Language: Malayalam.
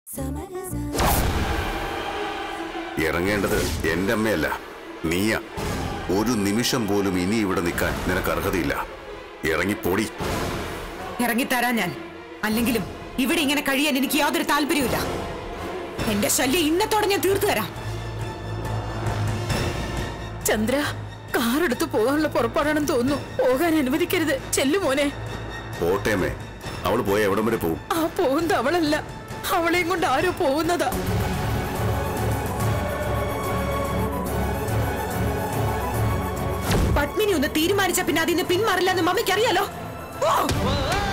ഇറങ്ങേണ്ടത് എന്റെ അമ്മയല്ല നീയ ഒരു നിമിഷം പോലും ഇനി ഇവിടെ നിൽക്കാൻ നിനക്ക് അർഹതയില്ല ഇറങ്ങിപ്പോടി ഇറങ്ങിത്തരാൻ ഞാൻ അല്ലെങ്കിലും ഇവിടെ ഇങ്ങനെ കഴിയാൻ എനിക്ക് യാതൊരു താല്പര്യമില്ല എന്റെ ശല്യം ഇന്നത്തോടെ ഞാൻ തീർത്തു തരാം ചന്ദ്ര കാറെടുത്ത് പോകാനുള്ള പുറപ്പാടാണെന്ന് തോന്നുന്നു പോകാൻ അനുവദിക്കരുത് ചെല്ലു മോനെ പോട്ടേമേ അവൾ പോയ എവിടം വരെ പോവും ആ പോകുന്നത് അവളല്ല അവളെയും കൊണ്ട് ആരോ പോകുന്നതാ പത്മിനി ഒന്ന് തീരുമാനിച്ച പിന്നെ അതിന് പിന്മാറില്ലെന്ന് മമ്മിക്ക് അറിയാലോ ഓ!